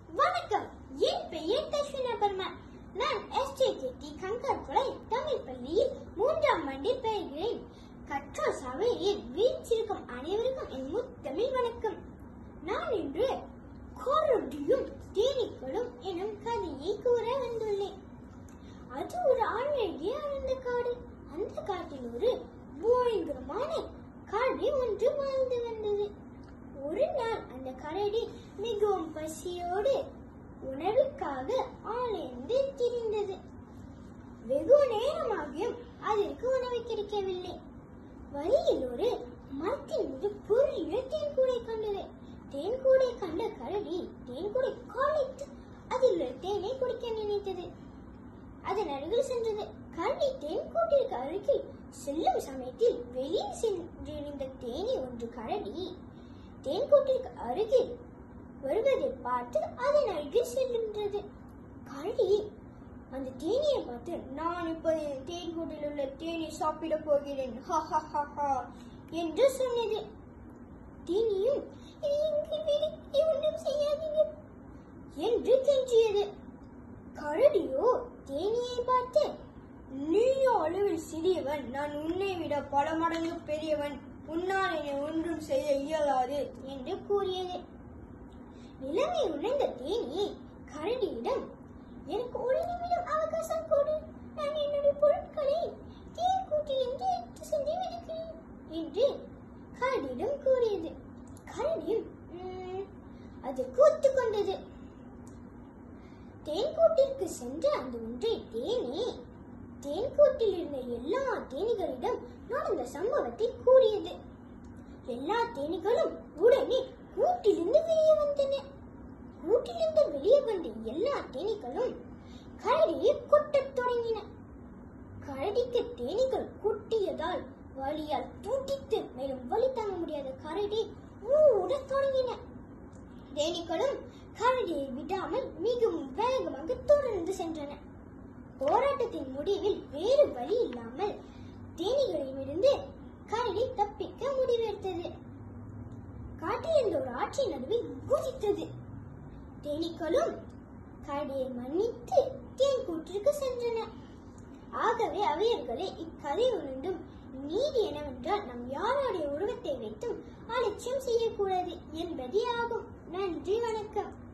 வணக்கம் என் பெயர் தஸ்வினா பர்மா நான் எஸ்டிடி கங்கர்குலை தமிழ் பள்ளியில் மூன்றாம் ஆண்டில் பயில்கிறேன் கற்றோர் சபையில் வீச்சிருக்கும் அனைவருக்கும் என் முத்தமிழ் வணக்கம் நான் இன்று கோரடியும் தேனீக்களும் எனும் கதையை கூற வந்துள்ளேன் அது ஒரு ஆழ்நிலையே அடர்ந்த காடு அந்த காட்டில் ஒரு பயங்கரமான கரடி ஒன்று வாழ்ந்து வந்தது ஒரு நாள் அந்த கரடி மிகவும் பசியோடு உணவுக்காக ஆலைந்து திரிந்தது வெகு நேரமாகியும் அதற்கு உணவு கிடைக்கவில்லை வழியில் ஒரு மரத்தின் மீது பெரிய தேன்கூடை கண்டது தேன்கூடை கண்ட கரடி தேன்கூடை காலைத்து அதில் உள்ள தேனை குடிக்க நினைத்தது அதன் அருகில் சென்றது கரடி தேன்கூட்டிற்கு அருகில் செல்லும் சமயத்தில் வெளியில் சென்றிருந்த தேனி ஒன்று கரடி தேன்கூட்டிற்கு அருகில் வருவதை பார்த்து அதன் அருகில் செல்கின்றது கரடி அந்த தேனியை பார்த்து நான் இப்போது தேன்கூட்டில் உள்ள தேனை சாப்பிட போகிறேன் ஹா ஹா ஹா ஹா என்று சொன்னது தேனியும் "இது எங்கள் வீடு, இதை ஒன்றும் செய்யாதீங்க என்று கெஞ்சியது கரடியோ தேனியை பார்த்து நீயோ அளவில் சிறியவன் நான் உன்னை விட பல மடங்கு பெரியவன் உன்னால் என்னை ஒன்றும் செய்ய இயலாது என்று கூறியது நிலைமை உணர்ந்த தேனி கரடியிடம் எனக்கு ஒரு நிமிடம் அவகாசம் கொடு நான் என்னுடைய பொருட்களை தேன் கூட்டிலிருந்து எடுத்து சென்று விடுகிறேன் என்று கரடியிடம் கூறியது கரடியும் "ம்," அதற்கு ஒத்துக்கொண்டது தேன்கூட்டிற்கு சென்ற அந்த ஒன்றை தேனி தேன்கூட்டில் இருந்த எல்லா தேனீகளிடம் நான் இந்த சம்பவத்தை கூறியது எல்லா தேனீகளும் உடனே கூட்டிலிருந்து வெளியே வந்தன கூட்டிலிருந்து வெளியே வந்த எல்லா தேனீகளும் கரடியை கொட்டத் தொடங்கின கரடிக்கு தேனீகள் கொட்டியதால் வலியால் துடித்து மேலும் வலி தாங்க முடியாத கரடி ஊடத் தொடங்கின தேனீக்களும் கரடியை விடாமல் மிகவும் வேகமாக தொடர்ந்து சென்றன போராட்டத்தின் முடிவில் வேறு வழி இல்லாமல் தேனீகளிடமிருந்து கரடி தப்பிக்க முடிவெடுத்தது காட்டில் இருந்த ஒரு ஆற்றின் நடுவில் குதித்தது தேனீக்களும் கரடியை மன்னித்து தேன் கூட்டிற்கு சென்றன ஆகவே அவையர்களே இக்கதை உணர்ந்தும் நீதி என்னவென்றால் நாம் யாருடைய உருவத்தை வைத்தும் அலட்சியம் செய்யக்கூடாது என்பதே ஆகும் நன்றி வணக்கம்